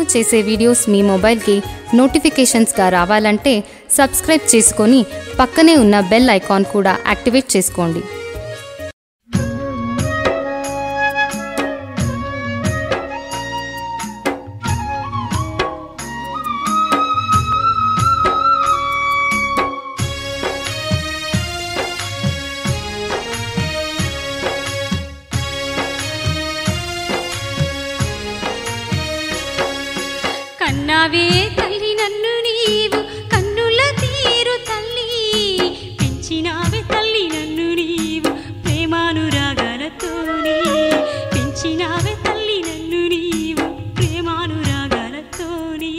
upload చేసే videos మీ మొబైల్కి నోటిఫికేషన్స్గా రావాలంటే సబ్స్క్రైబ్ చేసుకొని పక్కనే ఉన్న బెల్ ఐకాన్ కూడా యాక్టివేట్ చేసుకోండి కన్నావే తల్లి నన్ను నీవు కన్నుల తీరు తల్లి పెంచినావే తల్లి నన్ను నీవు ప్రేమానురాగాలతోని పెంచినావే తల్లి నన్ను నీవు ప్రేమానురాగాలతోని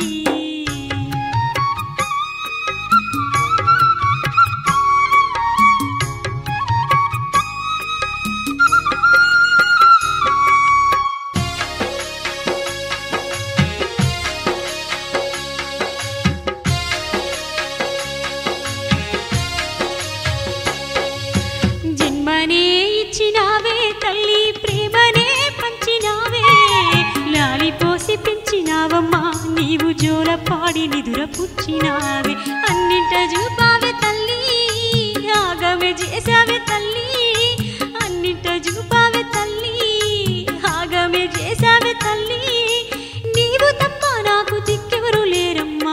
జన్మనే ఇచ్చినావే తల్లి ప్రేమనే పంచినావే లాలిపోసి పెంచినావమ్మా నీవు జోల పాడి నిదుర పుచ్చినావే అన్నింట చూపావే తల్లి ఆగమే చేసావే తల్లి అన్నింట చూపావే తల్లి ఆగమే చేసావే తల్లి నీవు తప్ప నాకు దిక్కెవరు లేరమ్మా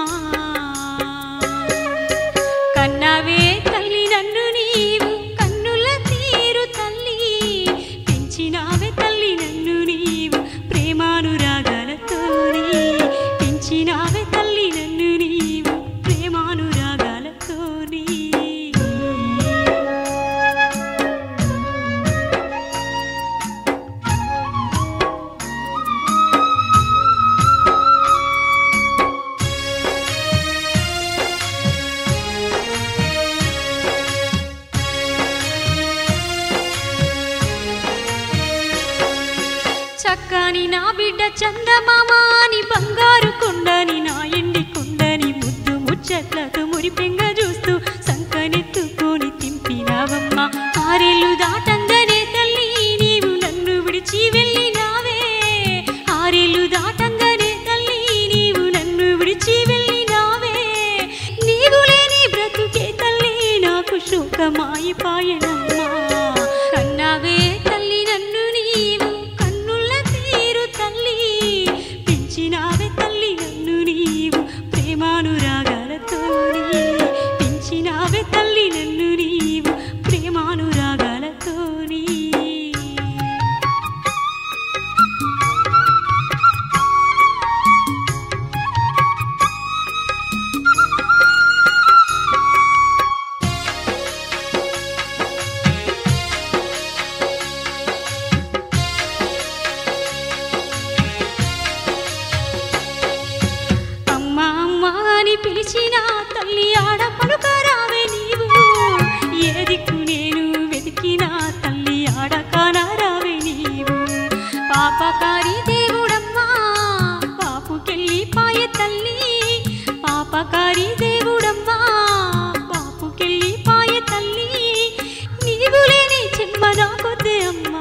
కన్నావే తల్లి నన్ను నీవు కన్నుల తీరు తల్లి పెంచినావే తల్లి నన్ను నీవు ప్రేమానురాగాలతోని పెంచినావే తల్లి నన్ను నీవు ప్రేమానురాగాలతోని చక్కని నా బిడ్డ చందమామాని బంగారు కొండని నా ఎండి కొండని ముద్దు ముచ్చట్లతో మురిపెంగ చూస్తూ సంకనెత్తుకొని తింపినావమ్మ ఆరేళ్ళు దాటంగనే తల్లి నీవు నన్ను విడిచి వెళ్ళినావే ఆరేళ్ళు దాటంగనే తల్లి నీవు నన్ను విడిచి వెళ్ళినావే నీవు లేని బ్రతుకే తల్లి నాకు శోకమాయిపాయనమ్మా కన్నావే తల్లి నన్ను నీవు కన్నుల తీరు తల్లి పెంచినావే తల్లి నన్ను నీవు ప్రేమానురాగాలతోని పెంచినావే తల్లి నన్ను నీవు ప్రేమానురాగాలతోని అమ్మా అమ్మా అని పిలిచిన తల్లి ఆడ పలుకరావే నీవు ఏ దిక్కు నేను వెతికినా తల్లి ఆడ కానారావే నీవు పాపకారి దేవుడమ్మా పాపుకెళ్ళి పాయ తల్లి పాపకారి దేవుడమ్మా పాపుకెళ్ళి పాయ తల్లి నీవు లేని చెమ్మదా కొద్దే అమ్మా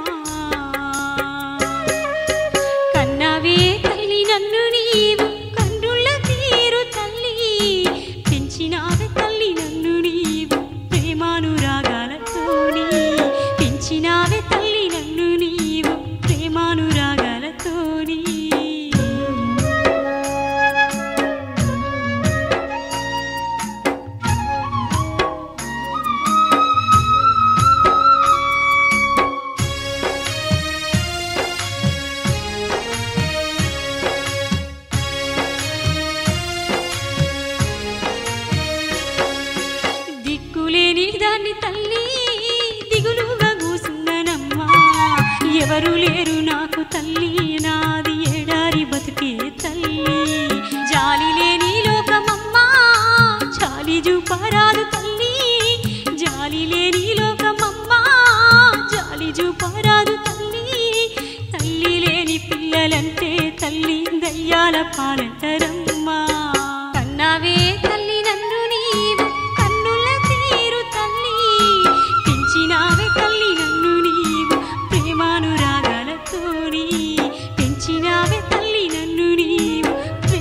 కన్నావే తల్లి నన్ను నీవు కన్నుల తీరు తల్లి పెంచినావే తల్లి నన్ను నీవు ప్రేమానురాగాలతోని పెంచినావే తల్లి నన్ను నీవు ప్రేమానురాగాలతోని దిక్కులేని దాన్ని తల్లి దిగులుగా కూసుందనమ్మా ఎవరు లేరు నాకు తల్లి నాది ఏడారి బతుకే తల్లి జాలి లేని లోకమమ్మా జాలి చూపరాదు తల్లి జాలి లేని లోకమమ్మా జాలి చూపరాదు తల్లి తల్లి లేని పిల్లలంటే తల్లి దయ్యాల పాలంటరమ్మా కన్నావే తల్లి నన్ను నీవు కన్నుల తీరు తల్లి పెంచినావే తల్లి నన్ను నీవు ప్రేమానురాగాలతోని పెంచినావే తల్లి నన్ను నీవు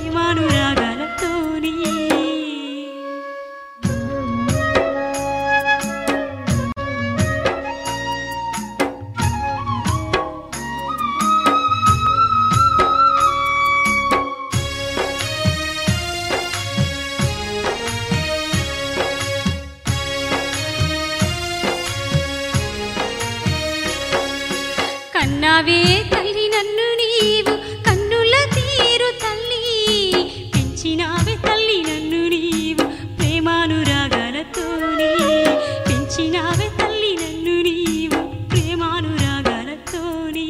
కన్నావే తల్లి నన్ను నీవు కన్నుల తీరు తల్లి పెంచినావే తల్లి నన్ను నీవు ప్రేమానురాగాలతోని పెంచినావే తల్లి నన్ను నీవు ప్రేమానురాగాలతోని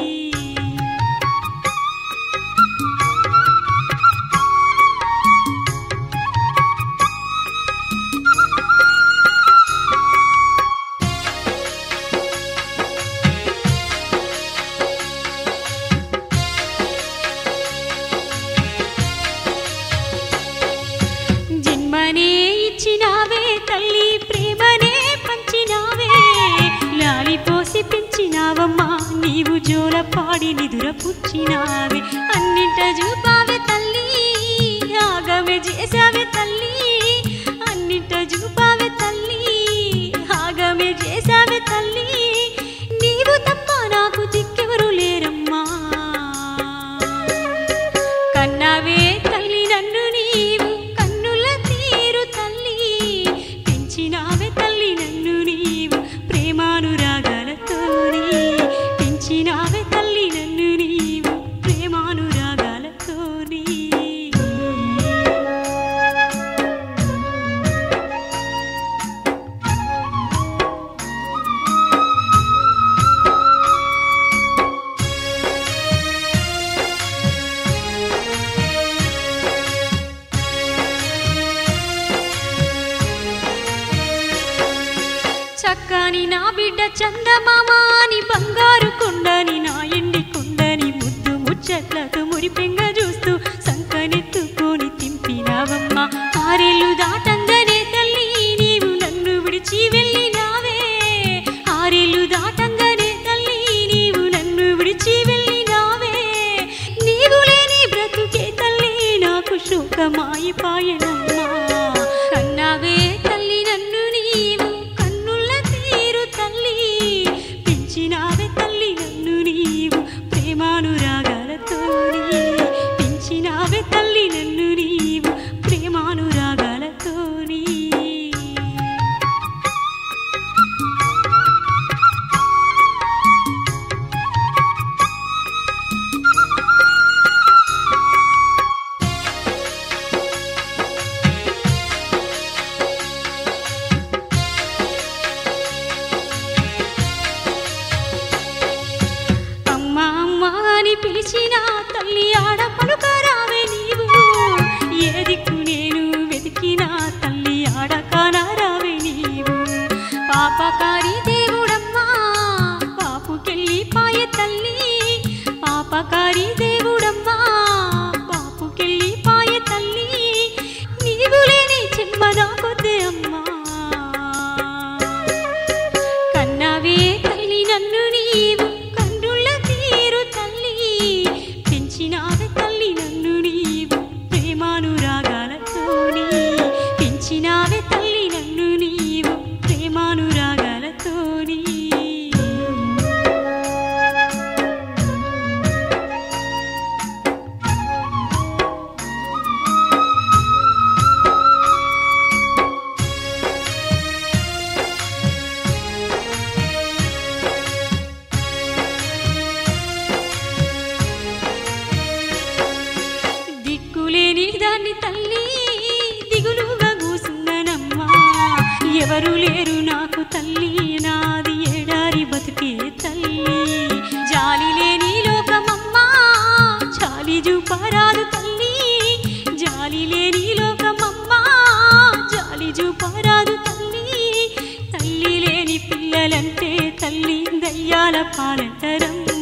జన్మనే ఇచ్చినావే తల్లి ప్రేమనే పంచినావే లాలిపోసి పెంచినావమ్మా నీవు జోల పాడి నిదుర పుచ్చినావే అన్నింట చూపావే తల్లి ఆగమే చేసావే తల్లి అన్నింట చూపావే తల్లి ఆగమే చేసావే తల్లి నీవు తప్ప నాకు దిక్కెవరు లేరమ్మా కన్నావే తల్లి నన్ను నీవు కన్నుల తీరు తల్లి పెంచినావే తల్లి నన్ను నీవు ప్రేమానురాగాలతోని పెంచినావే తల్లి నన్ను నీవు ప్రేమానురాగాలతోని చక్కని నా బిడ్డ చందమామాని బంగారు కొండని నా ఎండి కొండని ముద్దు ముచ్చట్లతో మురిపెంగ చూస్తూ సంకనెత్తుకొని తింపినావమ్మ ఆరేళ్ళు దాటంగానే తల్లి నీవు నన్ను విడిచి వెళ్ళినావే ఆరేళ్ళు దాటంగానే తల్లి నీవు నన్ను విడిచి వెళ్ళినావే నీవు లేని బ్రతుకే తల్లి నాకు శోకమాయిపాయనమ్మా కన్నావే తల్లి నన్ను నీవు కన్నుల తీరు తల్లి పెంచినావే తల్లి నన్ను నీవు ప్రేమానురాగాలతోని పెంచినావే తల్లి నన్ను నీవు ప్రేమానురాగాలతోని అమ్మ అమ్మ అని పిలిచిన తల్లి ఆడ పలుకరావే నీవు ఏ దిక్కు నేను వెతికినా తల్లి ఆడ కానారావే నీవు పాపకారి దేవుడమ్మా పాపుకెళ్ళి పాయ తల్లి పాపకారి దేవుడమ్మా పాపుకెళ్ళి పాయ తల్లి నీవు లేని చెమ్మదా కొద్దే అమ్మా కన్నావే తల్లి నన్ను నీవు కన్నుల తీరు తల్లి పెంచినావే తల్లి నన్ను నీవు ప్రేమానురాగాలతోని పెంచినావే తల్లి నన్ను నీవు ప్రేమానురాగాలతోని దిక్కులేని దాన్ని తల్లి దిగులుగా కూసుందనమ్మా ఎవరు లేరు నాకు తల్లి నాది ఏడారి బతుకే తల్లి జాలి లేని లోకమమ్మా జాలి చూపరాదు తల్లి జాలి లేని లోకమమ్మా జాలి చూపరాదు తల్లి తల్లి లేని పిల్లలంటే తల్లి దయ్యాల పాలంటరమ్మా